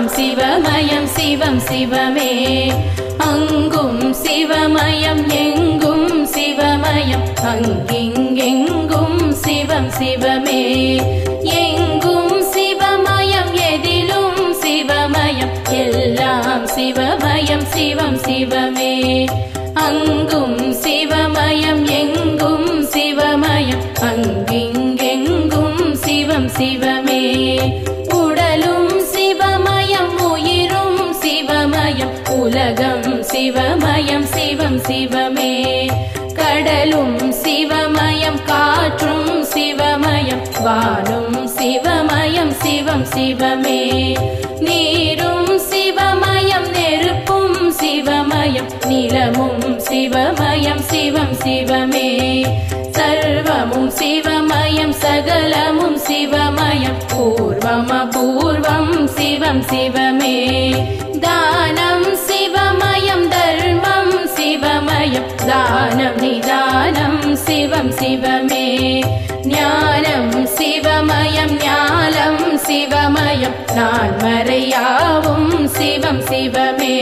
சிவமயம் சிவம் சிவமே அங்கும் சிவமயம் எங்கும் சிவமயம் அங்கிங்கெங்கும் சிவம் சிவமே எங்கும் சிவமயம் எதிலும் சிவமயம் எல்லாம் சிவமயம் சிவம் சிவமே அங்கும் சிவமயம் எங்கும் சிவமயம் அங்கிங்கெங்கும் சிவம் சிவமே உடலும் சிவமயம் உயிரும் சிவமயம் உலகம் சிவமயம் சிவம் சிவமே கடலும் சிவமயம் காற்றும் சிவமயம் வானும் சிவமயம் சிவம் சிவமே நீரும் சிவமயம் நெருப்பும் சிவமயம் நிலமும் சிவமயம் சிவம் சிவமே சர்வமும் சிவமயம் சகலமும் சிவமயம் பூர்வம பூர்வம் சிவம் சிவமே தானம் சிவமயம் தர்மம் சிவமயம் தானம் நிதானம் சிவம் சிவமே ஞானம் சிவமயம் ஞானம் சிவமயம் நான் மறையாவும் சிவம் சிவமே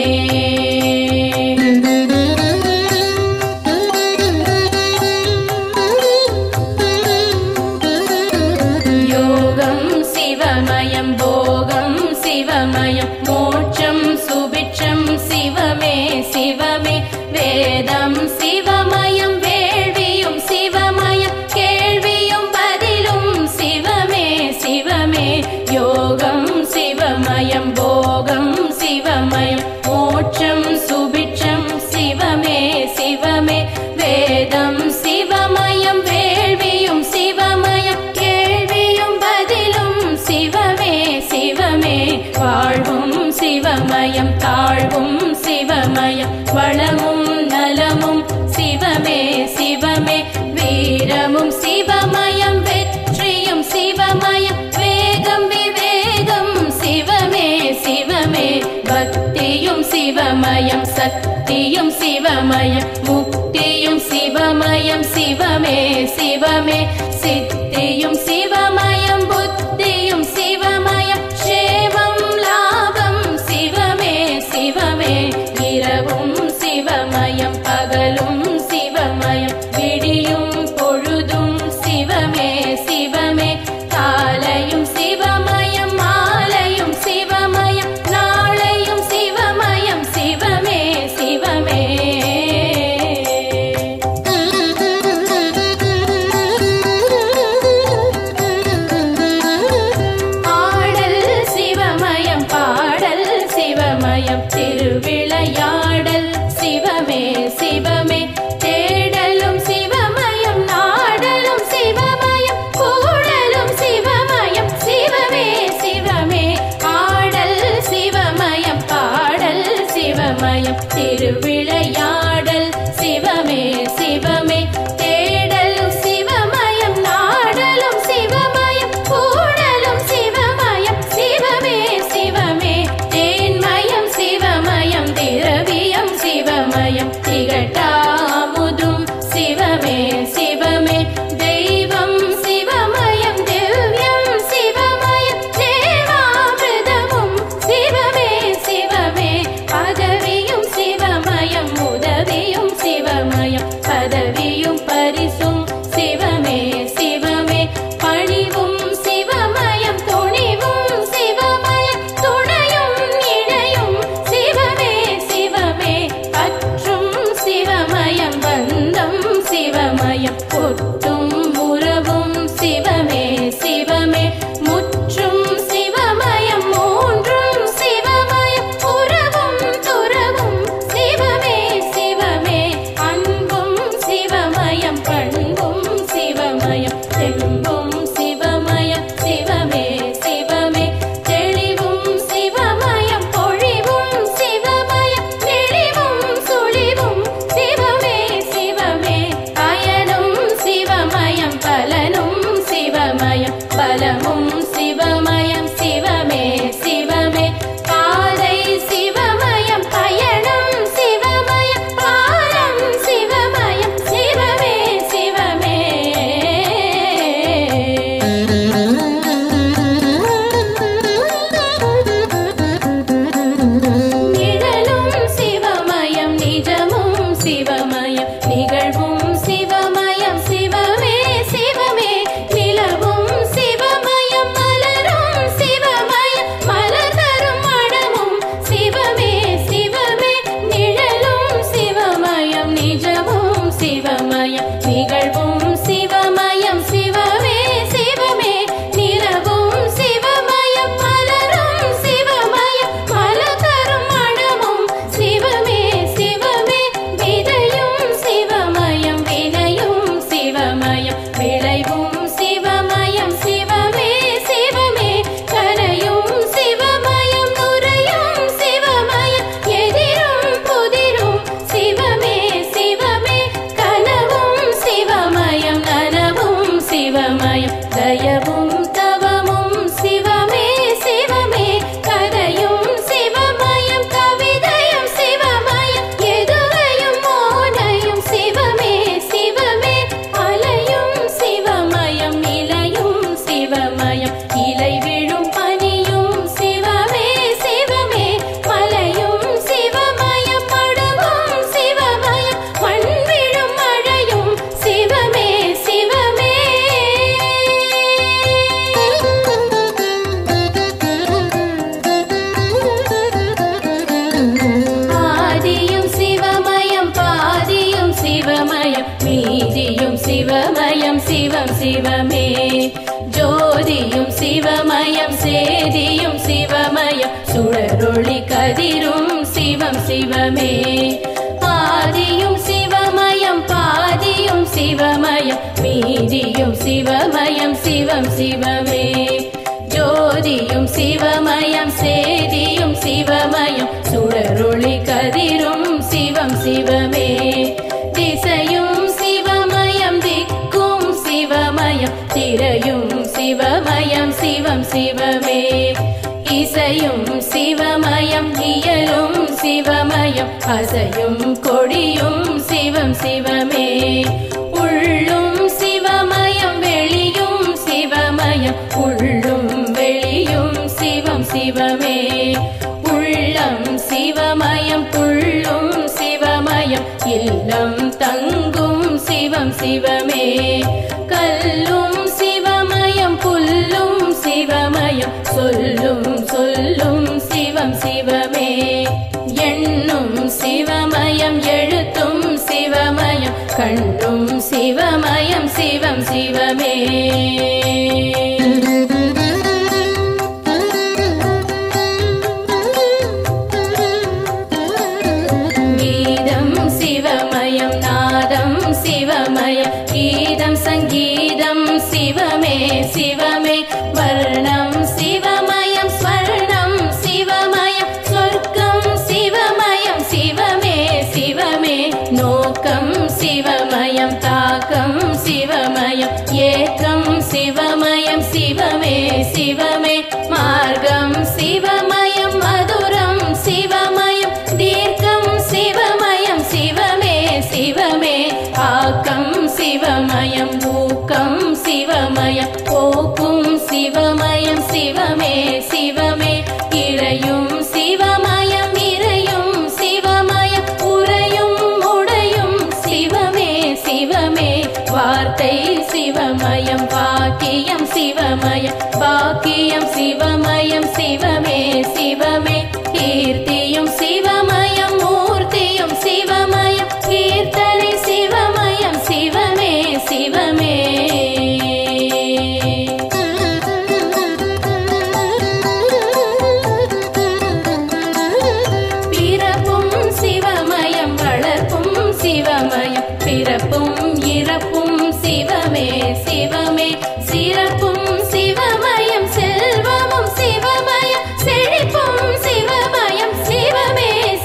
யோகம் சிவமயம் போகம் சிவமயம் மோட்சம் சுபிட்சம் சிவமே சிவமே வேதம் சிவமயம் வேள்வியும் சிவமயம் கேள்வியும் பதிலும் சிவமே சிவமே யோகம் சிவமயம் போகம் சிவமயம் மோட்சம் சுபிட்சம் சிவமே சிவமே வேதம் சிவமயம் வேள்வியும் சிவமயம் கேள்வியும் பதிலும் சிவமே சிவமே வாழ்வும் சிவமயம் தாழ்வும் சிவமயம் வளமும் நலமும் சிவமே சிவமே வீரமும் சிவமயம் வெற்றியும் சிவமயம் வேகம் விவேகம் சிவமே சிவமே பக்தியும் சிவமயம் சக்தியும் சிவமயம் முக்தியும் சிவமயம் சிவமே சிவமே சித்தியும் சிவமயம் புத்தியும் சிவமயம் சேமம் லாபம் சிவமே சிவமே இரவும் சிவமயம் பகலும் சிவமயம் விடியும் பொழுதும் சிவமே சிவமே காலையும் சிவமயம் மாலையும் சிவமயம் நாளையும் சிவமயம் சிவமே சிவமே ஆடல் சிவமயம் பாடல் சிவமயம் திருவிளையாடல் சிவமே சிவமே தேடலும் சிவமயம் நாடலும் சிவமயம் கூடலும் சிவமயம் சிவமே சிவமே ஆடல் சிவமயம் பாடல் சிவமயம் திருவிளையாடல் சிவமே சிவமே தேடலும் சிவமயம் நாடலும் சிவமயம் கூடலும் சிவமயம் சிவமே சிவமே தேன்மயம் சிவமயம் திரவியம் சிவமயம் திகட்டாமுதும் சிவமே சிவமே தெய்வம் சிவமயம் திவ்யம் சிவமயம் தேவாமிர்தமும் சிவமே சிவமே பதவியும் சிவமயம் தேடலும் சிவம் சிவமே ஜோதியும் சிவமயம் சேதியும் சிவமயம் சுடரொளி கதிரும் சிவம் சிவமே ஆதியும் சிவமயம் பாதியும் சிவமயம் மீதியும் சிவமயம் சிவம் சிவமே ஜோதியும் சிவமயம் சேதியும் சிவமயம் சுடரொளி கதிரும் சிவம் சிவமே திசையும் சிவமயம் திக்கும் சிவமயம் திரையும் சிவமயம் சிவம் சிவமே இசையும் சிவமயம் இயலும் சிவமயம் அசையும் கொடியும் சிவம் சிவமே உள்ளும் சிவமயம் வெளியும் சிவமயம் உள்ளும் வெளியும் சிவம் சிவமே உள்ளம் சிவமயம் புள்ளும் சிவமயம் இல்லம் தங்கும் சிவம் சிவமே கல்லும் சிவமயம் புல்லும் சிவமயம் சொல்லும் சொல்லும் சிவம் சிவமே எண்ணும் சிவமயம் எழுத்தும் சிவமயம் கண்ணும் சிவமயம் சிவம் சிவமே கீதம் சிவமயம் நாதம் சிவமயம் கீதம் சங்கீதம் சிவமே சிவமே வர்ணம் சிவமயம் ஸ்வர்ணம் சிவமயம் சொர்க்கம் சிவமயம் சிவமே சிவமே நோக்கம் சிவமயம் தாக்கம் சிவமயம் ஏக்கம் சிவமயம் சிவமே சிவமே மார்க்கம் சிவமயம் மதுரம் சிவமயம் தீர்க்கம் சிவமயம் சிவமே சிவமே ஆக்கம் சிவமயம் ஊக்கம் சிவமயம் போக்கும் சிவமயம் சிவமே சிவமே இறையும் சிவமயம் இறையும் சிவமயம் உறையும் உடையும் சிவமே சிவமே வார்த்தை சிவமயம் பாக்கியம் சிவமயம் பாக்கியம் சிவமயம் சிவமே சிவமே கீர்த்தியும் சிவமயம் மூர்த்தியும் சிவமயம் கீர்த்தனை சிவமயம் சிவமே சிவமே பிறப்பும் சிவமயம் வளர்ப்பும் சிவமயம் பிறப்பும் இறப்பும் சிவமே சிவமே சிறப்பும் சிவமயம் செல்வமும் சிவமயம் செழிப்பும் சிவமயம் சிவமே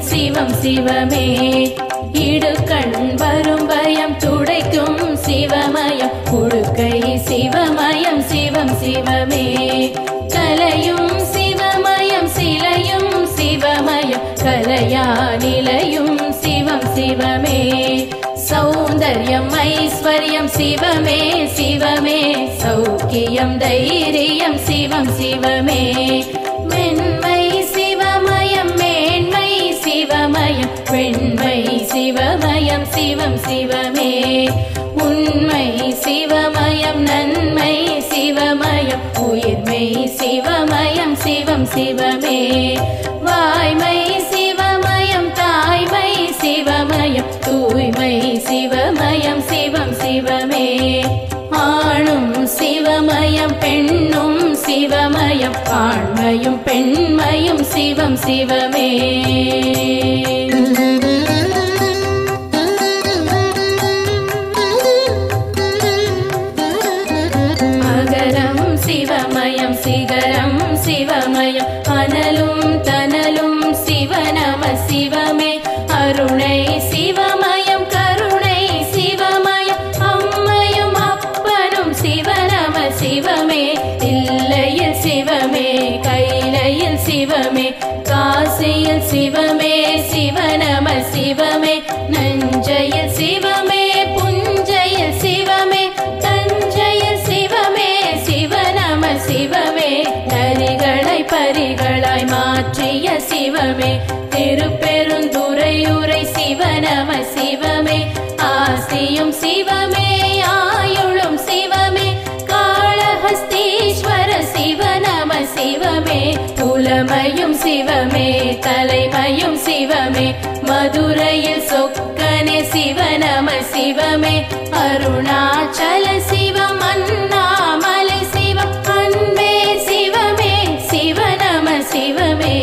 சிவம் சிவமே இடுக்கண் வரும் பயம் துடைக்கும் சிவமயம் உடுக்கை சிவமயம் சிவம் சிவமே கலையும் சிவமயம் சிலையும் சிவமயம் கலையா நிலையும் சிவம் சிவமே சௌந்தர்யம் ஐஸ்வர்யம் சிவமே சிவமே சௌக்கியம் தைரியம் சிவம் சிவமே மென்மை சிவமயம் மேன்மை சிவமயம் வெண்மை சிவமயம் சிவம் சிவமே உண்மை சிவமயம் நன்மை சிவமயம் உயிர்மை சிவமயம் சிவம் சிவமே வாய்மை சிவமயம் தாய்மை சிவமயம் தூய்மை சிவமயம் சிவம் சிவமே ஆணும் சிவமயம் பெண்ணும் சிவமயம் ஆண்மையும் பெண்மையும் சிவம் சிவமே அகரம் சிவமயம் சிகரம் சிவமயம் அனலும் தனலும் சிவநம சிவமே அருணை சிவமயம் கருணை சிவமயம் அம்மையும் அப்பனும் சிவநம சிவமே இல்லையில் சிவமே கைலையில் சிவமே காசியில் சிவமே சிவநம சிவமே நஞ்சையில் சிவமே புஞ்சையில் சிவமே தஞ்சையில் சிவமே சிவநம சிவமே நரிகளை பரிகளாய் மாற்றிய சிவமே திருப்பெருந்துறையுரை சிவநம சிவமே ஆசியும் சிவமே ஆயுளும் சிவமே காளஹஸ்தீஸ்வர சிவநம சிவமே புலமையும் சிவமே தலைமையும் சிவமே மதுரையில் சொக்கனே சிவநம சிவமே அருணாச்சல சிவம் அண்ணாமலை சிவம் அன்பே சிவமே சிவநம சிவமே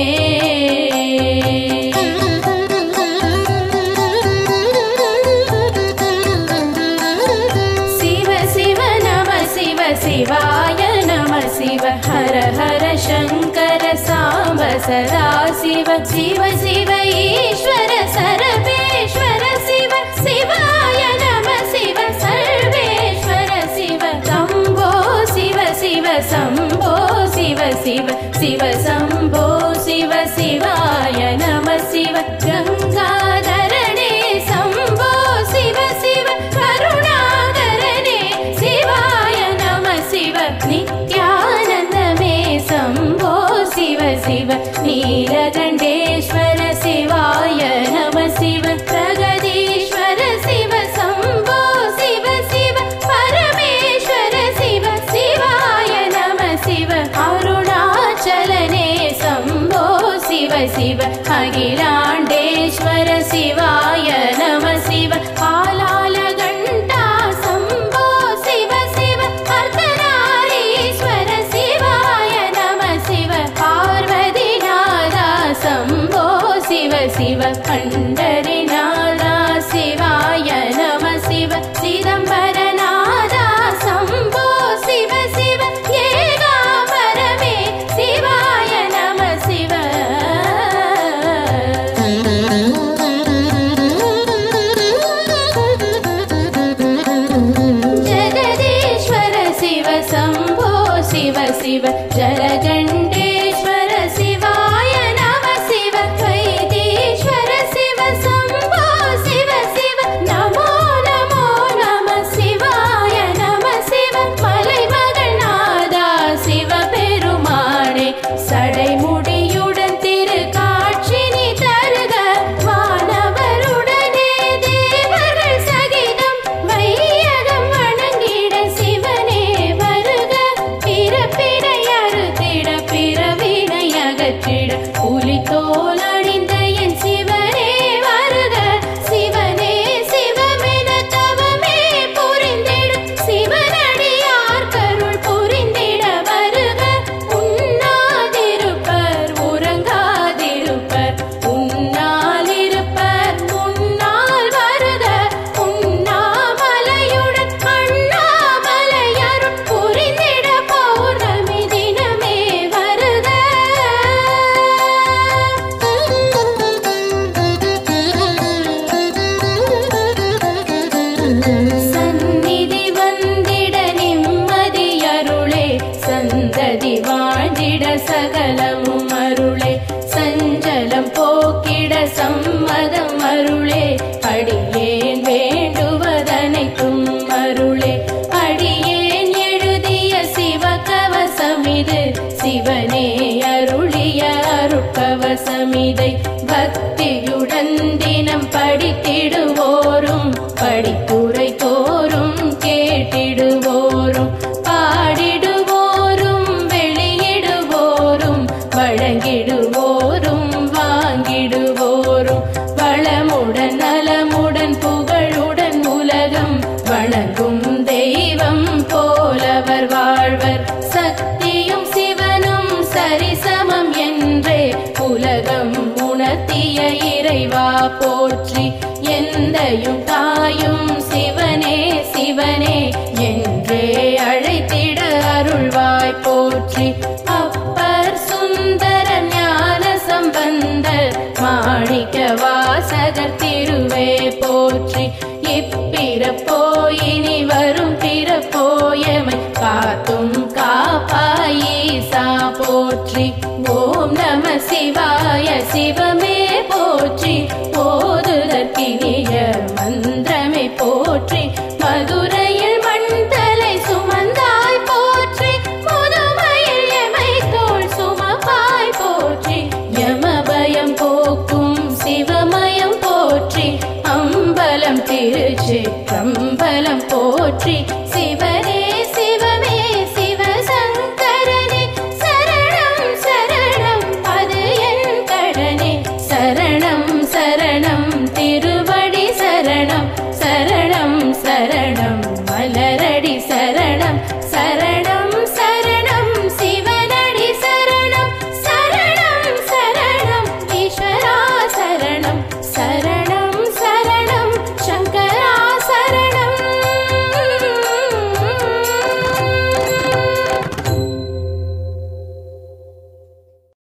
சிவ சிவ நம சிவ சிவாய நம சிவ ஹர ஹர சங்கர சாம்ப சதா சிவ சிவ சிவ ஈஸ்வர சரபேஸ்வர சிவ சிவாய நம சிவ சர்வேஸ்வர சிவ சம்போ சிவ சிவ சம்போ சிவ சிவ சிவ சம்போ சிவ சிவாய நம சிவ கங்காதரனே சம்போ சிவ சிவ கருணாகரனே சிவாய நம சிவ நித்யானந்தமே சம்போ சிவ சிவ நீலகண்டேஸ்வர சிவாய நம சிவ பிரகதீஸ்வர சிவ சம்போ சிவ சிவ பரமேஸ்வர சிவ சிவாய நம சிவ அருணாச்சலனே சம்போ சிவ சிவ அகிலாண்டேஸ்வர சிவாய நம சிவ ஆலாலகண்டா சம்போ சிவ சிவ அர்த்தநாரீஸ்வர சிவாய நம சிவ பார்வதிநாதா சம்போ சிவ சிவ பண்டரிநாதா சிவாய நம சிவ சிதம்பரநாதா சம்போ சிவ சிவ ஏகாம்பரமே சிவாய நம சிவ ஜெகதீஸ்வர சிவ சம்போ சிவ சிவ ஜலகண்டேஸ்வர சிவாய நம சிவ வைத்தீஸ்வர சிவ சம்போ சிவ சிவ நமோ நமோ நம சிவாய நம சிவ மலைமகள் நாதா சிவ பெருமானே சடைமுடியுடன் திரு காட்சினி தருக வானவருடனே தேவர்கள் சகிதம் வையகம் வணங்கிட சிவனே வருக பிறப்பிடை அறுத்திட பிறவினை அகற்றிட புலித்தோல் அணிந்த என் சிவனே வருக சிவனே சிவமென தவமே புரிந்திட சிவனடியார் கருள் புரிந்திட வருக உண்ணாதிருப்பர் உறங்காதிருப்பர் உன்னால் இருப்பர் முன்னால் வருக உண்ணாமலையுடன் அண்ணாமலையருள் புரிந்திட பௌர்ணமி தினமே வருக சம்மதமும் அருளே சஞ்சலம் போக்கிட சம்மதம் அருளே அடியேன் வேண்டுவதனைத்தும் அருளே அடியேன் எழுதிய சிவகவசமிது சிவனே அருளிய அருட்கவசமிதை பக்தியுடன் தினம் படித்திடுவோரும் படித்துரை தோறும் கேட்டிடுவோரும் பாடிடுவோரும் வெளியிடுவோரும் வழங்கிடுவோரும் வாங்கிடுவோரும் வளமுடன் நலமுடன் புகழுடன் உலகம் வணங்கும் தெய்வம் போலவர் வாழ்வர் சக்தியும் சிவனும் சரிசமம் என்றே உலகம் உணர்த்திய இறைவா போற்றி எந்தையும் தாயும் சிவனே சிவனே என்றே அழைத்திட அருள்வாய் போற்றி அப்பர் சுந்தர ஞான சம்பந்தர் மாணிக்க வாசகர் திருவே போற்றி இப்பிறப்போ இனி வரும் பிறப்போயமை காத்தும் காப்பாயீசா போற்றி ஓம் நம சிவாய சிவமே போற்றி போதுதற்கினிய மந்திரமே போற்றி மதுரையில் மண்தலை சுமந்தாய் போற்றி முதுமையில் எமை தோள் சுமப்பாய் போற்றி யமபயம் போக்கும் சிவமயம் போற்றி அம்பலம் திருச்சிற்றம்பலம் போற்றி சிவனே சிவமே சிவசங்கரனே சரணம் சரணம் அது என் கடனே சரணம் சரணம் திருவடி சரணம் சரணம் சரணம் மலர